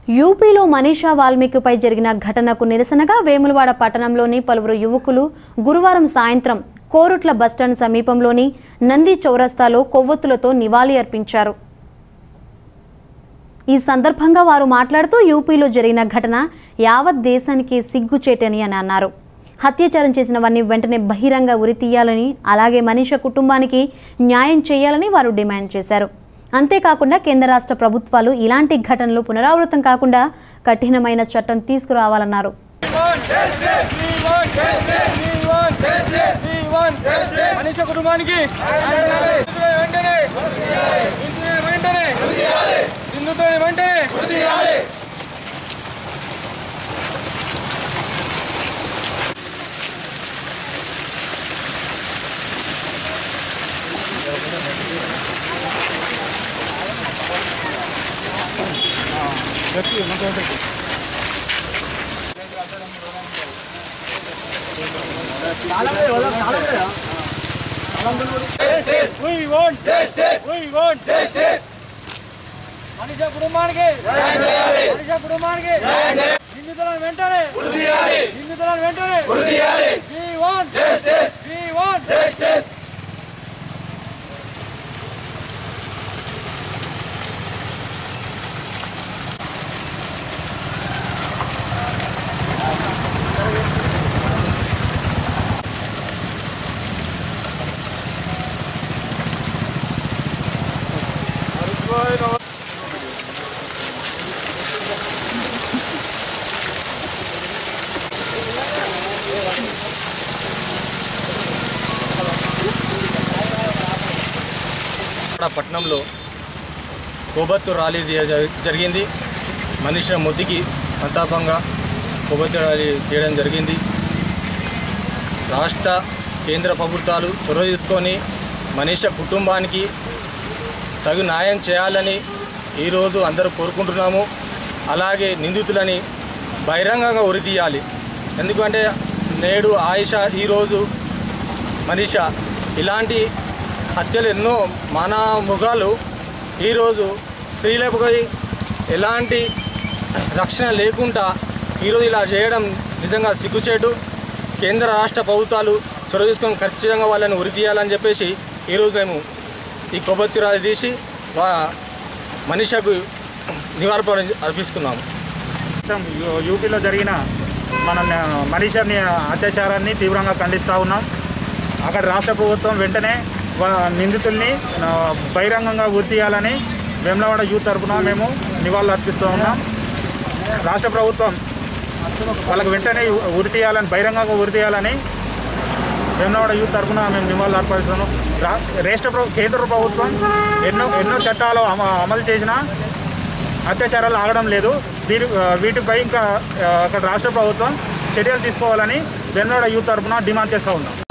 యూపీలో మనీషా వాల్మీకిపై జరిగిన ఘటనకు నిరసనగా వేములవాడ పట్టణంలోని పలువురు యువకులు గురువారం సాయంత్రం కోరుట్ల బస్టాండ్ సమీపంలోని నంది చౌరస్తాలో కొవ్వొత్తులతో నివాళి అర్పించారు ఈ సందర్భంగా వారు మాట్లాడుతూ యూపీలో జరిగిన ఘటన యావత్ దేశానికి సిగ్గుచేటని అని అన్నారు హత్యాచారం చేసిన వారిని వెంటనే బహిరంగ ఉరి తీయాలని అలాగే మనిష కుటుంబానికి న్యాయం చేయాలని వారు డిమాండ్ చేశారు అంతేకాకుండా కేంద్ర రాష్ట్ర ప్రభుత్వాలు ఇలాంటి ఘటనలు పునరావృతం కాకుండా కఠినమైన చట్టం తీసుకురావాలన్నారు మనిషి కుటుంబానికి వెంటనే వెంటనే సింధుతో వెంటనే We want justice. We want justice. మనిషి కుటుంబానికి మనిషి కుటుంబానికి నిందితులను వెంటనే నిందితులను వెంటనే We want justice. We want justice. ఇక్కడ పట్టణంలో కొవ్వొత్తు ర్యాలీ జ- జరిగింది మనిషి మొద్దికి సంతాపంగా కొవ్వొత్తు ర్యాలీ చేయడం జరిగింది రాష్ట్ర కేంద్ర ప్రభుత్వాలు చొరవ తీసుకొని మనిష కుటుంబానికి తగు న్యాయం చేయాలని ఈరోజు అందరూ కోరుకుంటున్నాము అలాగే నిందితులని బహిరంగంగా ఉరితీయాలి ఎందుకంటే నేడు ఆయుష ఈరోజు మనిష ఇలాంటి హత్యలు ఎన్నో మానవ మృగాలు ఈరోజు స్త్రీలపై ఎలాంటి రక్షణ లేకుండా ఈరోజు ఇలా చేయడం నిజంగా సిగ్గుచేటు కేంద్ర రాష్ట్ర ప్రభుత్వాలు చొరవ తీసుకొని ఖచ్చితంగా వాళ్ళని ఉరి తీయాలని చెప్పేసి ఈరోజు మేము ఈ కొబ్బరి రాజు తీసి వా మనిషకు నివారణ అర్పిస్తున్నాము మొత్తం యూ- యూపీలో జరిగిన మన మనీషర్ని అత్యాచారాన్ని తీవ్రంగా ఖండిస్తూ ఉన్నాం అక్కడ రాష్ట్ర ప్రభుత్వం వెంటనే వా- నిందితుల్ని ఆ, బహిరంగంగా ఉరి తీయాలని వేములవాడ యూత్ తరఫున మేము నివాళులు అర్పిస్తూ ఉన్నాం రాష్ట్ర ప్రభుత్వం వాళ్ళకి వెంటనే ఉరి తీయాలని బహిరంగంగా ఉరి తీయాలని వేములవాడ యూత్ తరఫున మేము నివాళులు అర్పిస్తున్నాం రా రాష్ట్ర ప్రభు కేంద్ర ప్రభుత్వం ఎన్నో ఎన్నో చట్టాలు అమ- అమలు చేసినా అత్యాచారాలు ఆగడం లేదు వీటి వీటిపై ఇంకా ఆ, అక్కడ రాష్ట్ర ప్రభుత్వం చర్యలు తీసుకోవాలని వెన్నోడ యూత్ తరఫున డిమాండ్ చేస్తూ ఉన్నాం